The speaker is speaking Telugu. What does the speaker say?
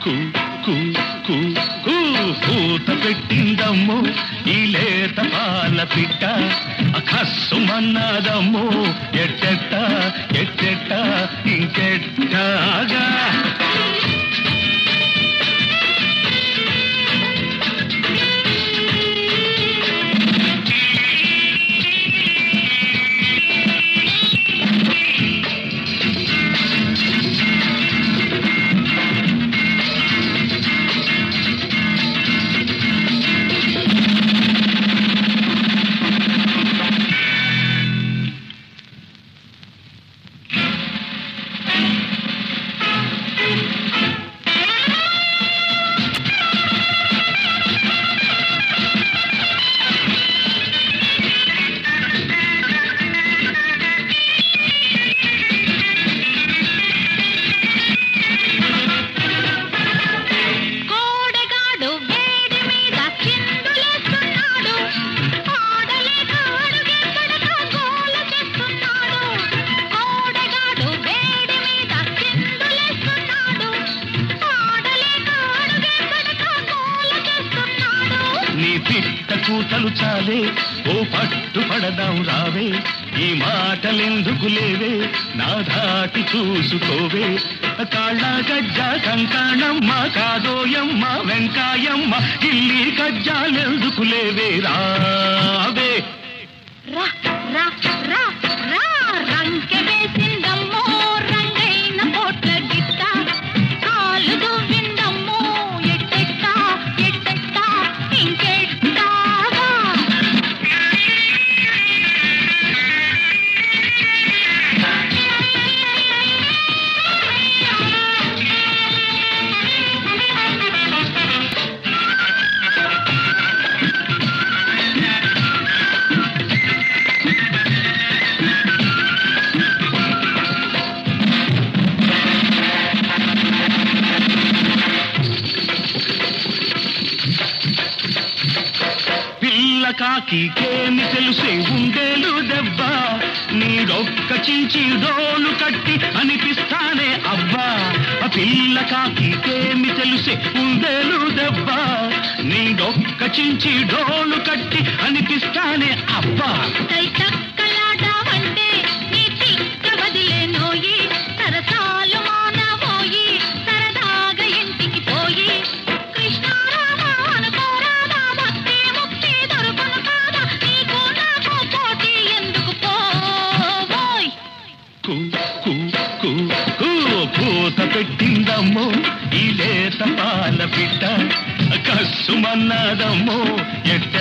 కు కు కు కు పూత పెట్టిందమ్మో ఈ లేత పాల పిట్ట అకస్సుమన్నదమ్మో ఎట్టెట్ట ఎట్టెట్ట ఇంకెట్టాగా కోడగాడు వేడి మీద చిందులేస్తున్నాడు ఆడలేక అడుగెక్కడక గోల చేస్తున్నాడు కోడగాడు వేడి మీద చిందులేస్తున్నాడు ఆడలేక అడుగెక్కడక గోల చేస్తున్నాడు నీ పిట్ట కూతలు చాలే ఓ పట్టు పడదాం రావే ఈ మాటలెందుకు లేవే నా దాటి చూసుకోవే కాళ్ళ గజ్జ కంకణమ్మ కాదోయమ్మ వెంకాయమ్మ ఇల్లి గజ్జాలెందుకు లేవే రావే రా రా రా రా రంకె వేసిందమ్మో రంగైన కోట్ల గిట్ట కాలు దువ్విందమ్మో ఎట్టెట్ట ఎట్టెట్ట ఇంకెట్టాగా పిల్ల కాకికేమి తెలిసే ఉండేలు దెబ్బ నీరొక్క చించి డోలు కట్టి అనిపిస్తానే అబ్బా ఆ పిల్ల కాకికేమి తెలిసే ఉండేలు దెబ్బ నీరొక్క చించి డోలు కట్టి అనిపిస్తానే అబ్బా కై చక్కలాడావంటే నీ తిక్క వదిలేనోయి సరసాలు మానవోయి సరదాగా ఇంటికి పోయి కృష్ణారామ అనుకోరాదా భక్తి ముక్తి దొరుకును కాదా నీకు నాకు పోటీ ఎందుకు పోవోయ్ కు కు కు కు పూత పెట్టిందమ్మో ఈ లేత పాల పిట్ట కస్సుమన్నదమ్మో ఎట్ట